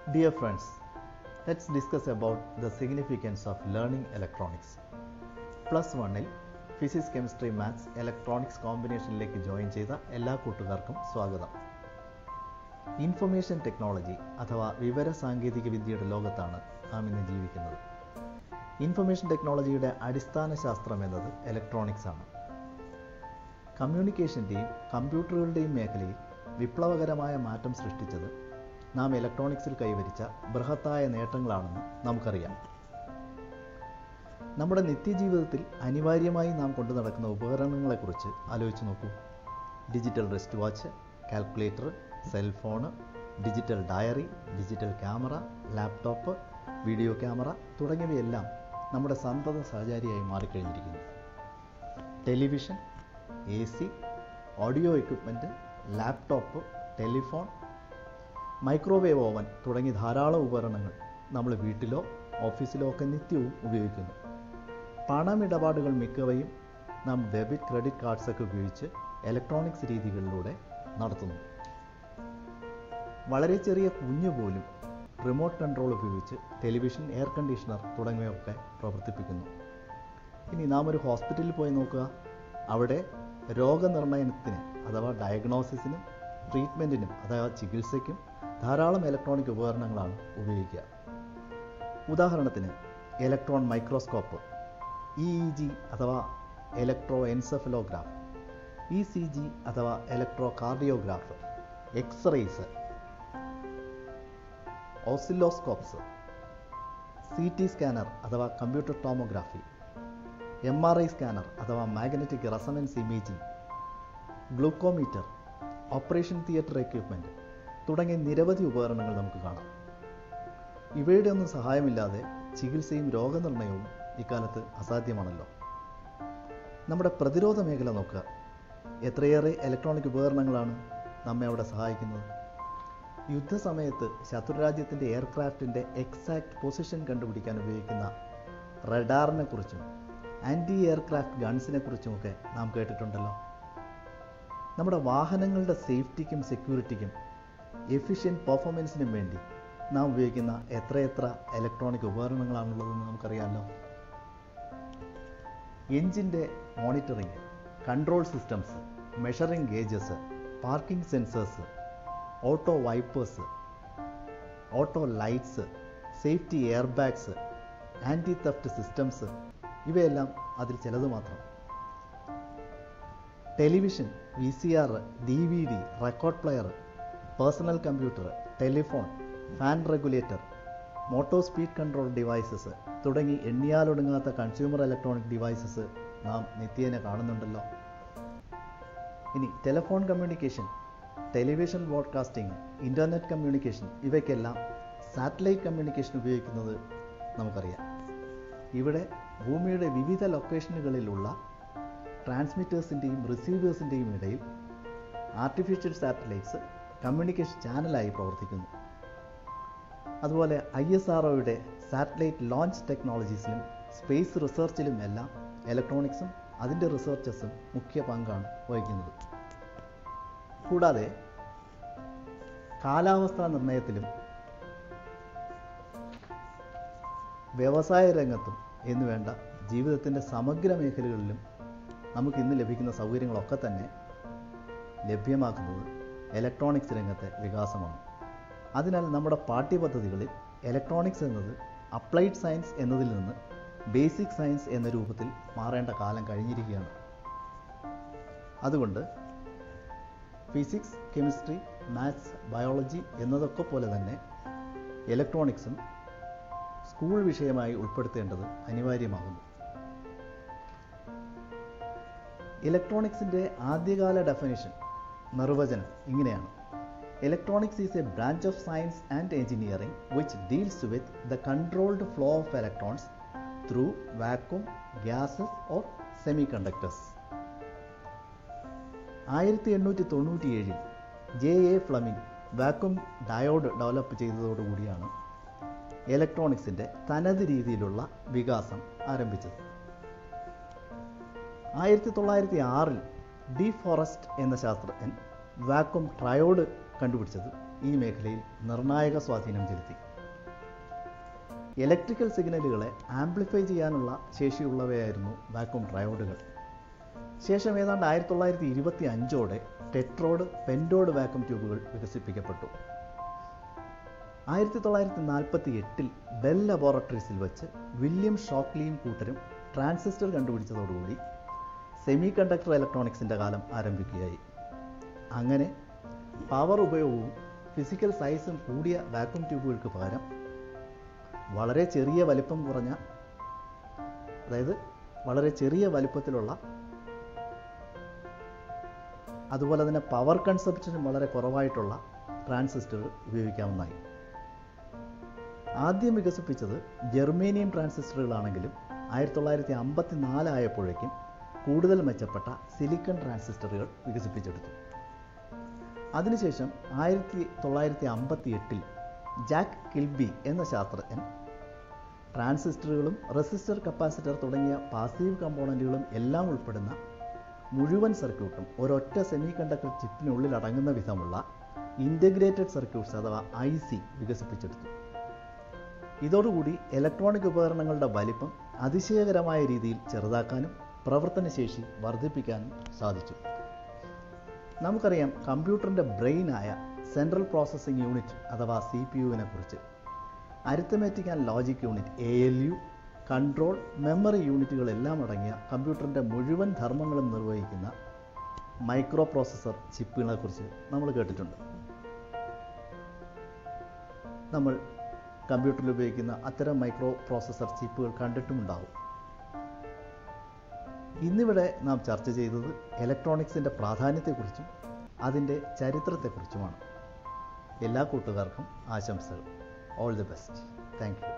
Dear friends, let's discuss about the significance of learning electronics. Plus വണ്ണിൽ physics chemistry maths electronics കോമ്പിനേഷനിലേക്ക് join ചെയ്ത എല്ലാ കൂട്ടുകാർക്കും സ്വാഗതം ഇൻഫർമേഷൻ ടെക്നോളജി അഥവാ വിവര സാങ്കേതിക വിദ്യയുടെ ലോകത്താണ് നാം ഇന്ന് ജീവിക്കുന്നത് ഇൻഫർമേഷൻ ടെക്നോളജിയുടെ അടിസ്ഥാന ശാസ്ത്രം എന്നത് ഇലക്ട്രോണിക്സ് ആണ് കമ്മ്യൂണിക്കേഷൻ്റെയും കമ്പ്യൂട്ടറുകളുടെയും മേഖലയിൽ വിപ്ലവകരമായ മാറ്റം സൃഷ്ടിച്ചത് നാം ഇലക്ട്രോണിക്സിൽ കൈവരിച്ച ബൃഹത്തായ നേട്ടങ്ങളാണെന്ന് നമുക്കറിയാം നമ്മുടെ നിത്യജീവിതത്തിൽ അനിവാര്യമായി നാം കൊണ്ടു നടക്കുന്ന ഉപകരണങ്ങളെക്കുറിച്ച് ആലോചിച്ച് നോക്കൂ digital wrist watch calculator cellphone digital diary digital camera laptop video camera തുടങ്ങിയവയെല്ലാം നമ്മുടെ സന്തത സഹചാരിയായി മാറിക്കഴിഞ്ഞിരിക്കുന്നു television A C audio equipment laptop telephone microwave oven തുടങ്ങി ധാരാളം ഉപകരണങ്ങൾ നമ്മൾ വീട്ടിലോ ഓഫീസിലോ ഒക്കെ നിത്യവും ഉപയോഗിക്കുന്നു പണമിടപാടുകൾ മിക്കവയും നാം ഡെബിറ്റ് ക്രെഡിറ്റ് കാർഡ്സ് ഒക്കെ ഉപയോഗിച്ച് ഇലക്ട്രോണിക്സ് രീതികളിലൂടെ നടത്തുന്നു വളരെ ചെറിയ കുഞ്ഞു പോലും റിമോട്ട് കൺട്രോൾ ഉപയോഗിച്ച് ടെലിവിഷൻ എയർ കണ്ടീഷണർ തുടങ്ങിയവയൊക്കെ പ്രവർത്തിപ്പിക്കുന്നു ഇനി നാം ഒരു ഹോസ്പിറ്റലിൽ പോയി നോക്കുക അവിടെ രോഗനിർണയത്തിന് അഥവാ ഡയഗ്നോസിസിനും ട്രീറ്റ്മെൻറ്റിനും അഥവാ ചികിത്സയ്ക്കും ധാരാളം ഇലക്ട്രോണിക് ഉപകരണങ്ങളാണ് ഉപയോഗിക്കുക ഉദാഹരണത്തിന് electron microscope E E G അഥവാ electro encephalograph E C G അഥവാ electro cardiograph x-rays oscilloscopes C T scanner അഥവാ computer tomography M R I scanner അഥവാ magnetic resonance imaging glucometer operation theatre equipment തുടങ്ങിയ നിരവധി ഉപകരണങ്ങൾ നമുക്ക് കാണാം ഇവയുടെ ഒന്നും സഹായമില്ലാതെ ചികിത്സയും രോഗനിർണയവും ഇക്കാലത്ത് അസാധ്യമാണല്ലോ നമ്മുടെ പ്രതിരോധ മേഖല നോക്കുക എത്രയേറെ ഇലക്ട്രോണിക് ഉപകരണങ്ങളാണ് നമ്മെ അവിടെ സഹായിക്കുന്നത് യുദ്ധസമയത്ത് ശത്രുരാജ്യത്തിൻ്റെ എയർക്രാഫ്റ്റിൻ്റെ എക്സാക്ട് പൊസിഷൻ കണ്ടുപിടിക്കാൻ ഉപയോഗിക്കുന്ന റഡാറിനെ കുറിച്ചും ആൻറ്റി എയർക്രാഫ്റ്റ് ഗൺസിനെ കുറിച്ചുമൊക്കെ നാം കേട്ടിട്ടുണ്ടല്ലോ നമ്മുടെ വാഹനങ്ങളുടെ സേഫ്റ്റിക്കും സെക്യൂരിറ്റിക്കും എഫിഷ്യൻറ്റ് പെർഫോമൻസിനും വേണ്ടി നാം ഉപയോഗിക്കുന്ന എത്രയെത്ര ഇലക്ട്രോണിക് ഉപകരണങ്ങളാണുള്ളതെന്ന് നമുക്കറിയാമല്ലോ എഞ്ചിൻ്റെ monitoring control systems measuring gauges parking sensors auto wipers auto lights safety air bags anti theft systems ഇവയെല്ലാം അതിൽ ചിലത് മാത്രം television V C R D V D record player personal computer telephone fan regulator motor speed control devices തുടങ്ങി എണ്ണിയാലൊടുങ്ങാത്ത consumer electronic devices നാം നിത്യേന കാണുന്നുണ്ടല്ലോ ഇനി telephone communication television broadcasting internet communication ഇവയ്ക്കെല്ലാം സാറ്റലൈറ്റ് കമ്മ്യൂണിക്കേഷൻ ഉപയോഗിക്കുന്നത് നമുക്കറിയാം ഇവിടെ ഭൂമിയുടെ വിവിധ ലൊക്കേഷനുകളിലുള്ള ട്രാൻസ്മിറ്റേഴ്സിൻ്റെയും റിസീവേഴ്സിൻ്റെയും ഇടയിൽ ആർട്ടിഫിഷ്യൽ സാറ്റലൈറ്റ്സ് കമ്മ്യൂണിക്കേഷൻ ചാനലായി പ്രവർത്തിക്കുന്നു അതുപോലെ ഐ എസ് ആർ ഒയുടെ സാറ്റലൈറ്റ് ലോഞ്ച് ടെക്നോളജീസിലും സ്പേസ് റിസർച്ചിലും എല്ലാം ഇലക്ട്രോണിക്സും അതിൻ്റെ റിസർച്ചസും മുഖ്യ പങ്കാണ് വഹിക്കുന്നത് കൂടാതെ കാലാവസ്ഥാ നിർണയത്തിലും വ്യവസായ രംഗത്തും എന്നു വേണ്ട ജീവിതത്തിൻ്റെ സമഗ്ര മേഖലകളിലും നമുക്ക് ഇന്ന് ലഭിക്കുന്ന സൗകര്യങ്ങളൊക്കെ തന്നെ ലഭ്യമാക്കുന്നത് ഇലക്ട്രോണിക്സ് രംഗത്തെ വികാസമാണ് അതിനാൽ നമ്മുടെ പാഠ്യപദ്ധതികളിൽ ഇലക്ട്രോണിക്സ് എന്നത് അപ്ലൈഡ് സയൻസ് എന്നതിൽ നിന്ന് ബേസിക് സയൻസ് എന്ന രൂപത്തിൽ മാറേണ്ട കാലം കഴിഞ്ഞിരിക്കുകയാണ് അതുകൊണ്ട് ഫിസിക്സ് കെമിസ്ട്രി മാത്സ് ബയോളജി എന്നതൊക്കെ പോലെ തന്നെ ഇലക്ട്രോണിക്സും സ്കൂൾ വിഷയമായി ഉൾപ്പെടുത്തേണ്ടത് അനിവാര്യമാകുന്നു ഇലക്ട്രോണിക്സിൻ്റെ ആദ്യകാല ഡെഫിനിഷൻ നിർവചനം ഇങ്ങനെയാണ് electronics is a branch of science and engineering which deals with the controlled flow of electrons through vacuum gases or semi conductors ആയിരത്തി എണ്ണൂറ്റി തൊണ്ണൂറ്റി ഏഴിൽ J A Fleming vacuum diode develop ചെയ്തതോടുകൂടിയാണ് ഇലക്ട്രോണിക്സിൻ്റെ തനത് രീതിയിലുള്ള വികാസം ആരംഭിച്ചത് ആയിരത്തി തൊള്ളായിരത്തി ആറിൽ ഡി ഫോറസ്റ്റ് എന്ന ശാസ്ത്രജ്ഞൻ വാക്വം ട്രയോഡ് കണ്ടുപിടിച്ചത് ഈ മേഖലയിൽ നിർണായക സ്വാധീനം ചെലുത്തി ഇലക്ട്രിക്കൽ സിഗ്നലുകളെ ആംപ്ലിഫൈ ചെയ്യാനുള്ള ശേഷിയുള്ളവയായിരുന്നു വാക്വം ട്രയോഡുകൾ ശേഷം ഏതാണ്ട് ആയിരത്തി തൊള്ളായിരത്തി ഇരുപത്തി അഞ്ചോടെ ടെട്രോഡ് പെൻഡോഡ് വാക്വം ട്യൂബുകൾ വികസിപ്പിക്കപ്പെട്ടു ആയിരത്തി തൊള്ളായിരത്തി നാൽപ്പത്തി എട്ടിൽ ബെൽ ലബോറട്ടറീസിൽ വെച്ച് വില്യം ഷോക്ലിയും കൂട്ടരും ട്രാൻസിസ്റ്റർ കണ്ടുപിടിച്ചതോടുകൂടി സെമി കണ്ടക്ടർ ഇലക്ട്രോണിക്സിൻ്റെ കാലം ആരംഭിക്കുകയായി അങ്ങനെ പവർ ഉപയോഗവും ഫിസിക്കൽ സൈസും കൂടിയ വാക്വം ട്യൂബുകൾക്ക് പകരം വളരെ ചെറിയ വലിപ്പം കുറഞ്ഞ അതായത് വളരെ ചെറിയ വലിപ്പത്തിലുള്ള അതുപോലെ തന്നെ പവർ കൺസപ്ഷനും വളരെ കുറവായിട്ടുള്ള ട്രാൻസിസ്റ്ററുകൾ ഉപയോഗിക്കാവുന്നതായി ആദ്യം വികസിപ്പിച്ചത് ജെർമേനിയം ട്രാൻസിസ്റ്ററുകളാണെങ്കിലും ആയിരത്തി തൊള്ളായിരത്തി അമ്പത്തി നാലായപ്പോഴേക്കും കൂടുതൽ മെച്ചപ്പെട്ട സിലിക്കൺ ട്രാൻസിസ്റ്ററുകൾ വികസിപ്പിച്ചെടുത്തു അതിനുശേഷം ആയിരത്തി തൊള്ളായിരത്തി അമ്പത്തി എട്ടിൽ ജാക്ക് കിൽബി എന്ന ശാസ്ത്രജ്ഞൻ ട്രാൻസിസ്റ്ററുകളും റെസിസ്റ്റർ കപ്പാസിറ്റർ തുടങ്ങിയ പാസീവ് കമ്പോണൻറ്റുകളും എല്ലാം ഉൾപ്പെടുന്ന മുഴുവൻ സർക്യൂട്ടും ഒരൊറ്റ സെമി കണ്ടക്ടർ ചിപ്പിനുള്ളിൽ അടങ്ങുന്ന വിധമുള്ള ഇൻ്റഗ്രേറ്റഡ് സർക്യൂട്ട്സ് അഥവാ ഐ സി വികസിപ്പിച്ചെടുത്തു ഇതോടുകൂടി ഇലക്ട്രോണിക് ഉപകരണങ്ങളുടെ വലിപ്പം അതിശയകരമായ രീതിയിൽ ചെറുതാക്കാനും പ്രവർത്തനശേഷി വർദ്ധിപ്പിക്കാനും സാധിച്ചു നമുക്കറിയാം കമ്പ്യൂട്ടറിൻ്റെ ബ്രെയിനായ സെൻട്രൽ പ്രോസസ്സിംഗ് യൂണിറ്റ് അഥവാ സി പി യുവിനെ കുറിച്ച് arithmetic and logic unit A L U control memory യൂണിറ്റുകളെല്ലാം അടങ്ങിയ കമ്പ്യൂട്ടറിൻ്റെ മുഴുവൻ ധർമ്മങ്ങളും നിർവഹിക്കുന്ന മൈക്രോ പ്രോസസ്സർ ചിപ്പുകളെ കുറിച്ച് നമ്മൾ കേട്ടിട്ടുണ്ട് നമ്മൾ കമ്പ്യൂട്ടറിൽ ഉപയോഗിക്കുന്ന അത്തരം മൈക്രോ പ്രോസസ്സർ ചിപ്പുകൾ കണ്ടിട്ടുമുണ്ടാവും ഇന്നിവിടെ നാം ചർച്ച ചെയ്തത് ഇലക്ട്രോണിക്സിൻ്റെ പ്രാധാന്യത്തെക്കുറിച്ചും അതിൻ്റെ ചരിത്രത്തെക്കുറിച്ചുമാണ് എല്ലാ കൂട്ടുകാർക്കും ആശംസകൾ all the best thank U